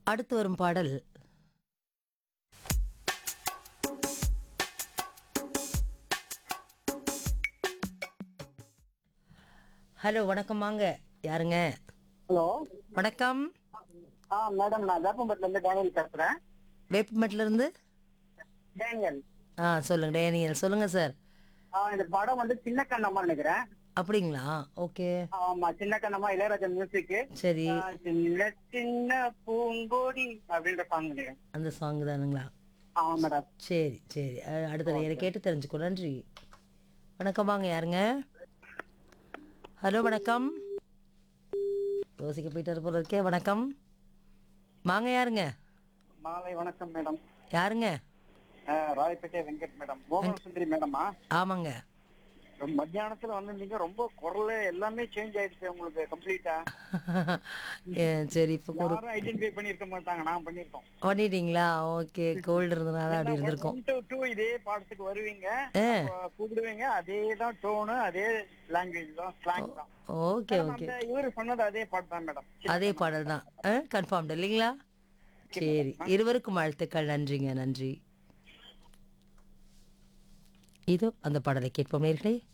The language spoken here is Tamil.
அடுத்து வரும் பாடல் ஹலோ வணக்கம் வாங்க யாருங்க ஹலோ வணக்கம் ஆ மேடம் நான் வேப்பம்பட்டில இருந்து டேனியல் பேசுறேன் வேப்பமேட்ல இருந்து டேனியல் ஆ சொல்லுங்க டேனியல் சொல்லுங்க சார் ஆ இந்த படம் வந்து சின்ன கண்ணம்மா நினைக்கிறேன் அப்படிங்களா ஓகே ஆமா சின்ன கண்ணம்மா இளையராஜா மியூசிக் சரி சின்ன சின்ன பூங்கோடி அப்படின்ற சாங் நினைக்கிறேன் அந்த சாங் தானுங்களா ஆமா மேடம் சரி சரி அ- அடுத்த நேரம் கேட்டு தெரிஞ்சுக்கோ நன்றி வணக்கம் வாங்க யாருங்க ஹலோ வணக்கம் யோசிக்க போயிட்டு போல இருக்கே வணக்கம் வாங்க யாருங்க மாலை வணக்கம் மேடம் யாருங்க ராயப்பேட்டை வெங்கட் மேடம் மோகன் சுந்தரி மேடமா ஆமாங்க ரொம்ப மத்தியானத்துல வந்திருந்தீங்க ரொம்ப குரல் எல்லாமே சேஞ்ச் ஆயிடுச்சு உங்களுக்கு கம்ப்ளீட்டா ஏ, சரி இப்போ ஒரு யாரும் ஐடென்டிஃபை பண்ணிருக்க மாட்டாங்க நான் பண்ணிருக்கோம் பண்ணிட்டீங்களா ஓகே கோல்டு இருந்தனால அப்படி இருந்திருக்கும் ஒன் டு டூ இதே பாடத்துக்கு வருவீங்க ஆ அப்ப கூப்பிடுவீங்க அதே தான் டோனு அதே லாங்குவேஜ் தான் ஸ்லாங் தான் ஓகே மேடம், ஓகே அந்த இவரு சொன்னது அதே பாட்டு தான் மேடம் அதே பாடல் தான் கன்ஃபார்ம்டு இல்லைங்களா சரி இருவருக்கும் வாழ்த்துக்கள் நன்றிங்க நன்றி இதோ அந்த பாடலை கேட்போம் நேர்களே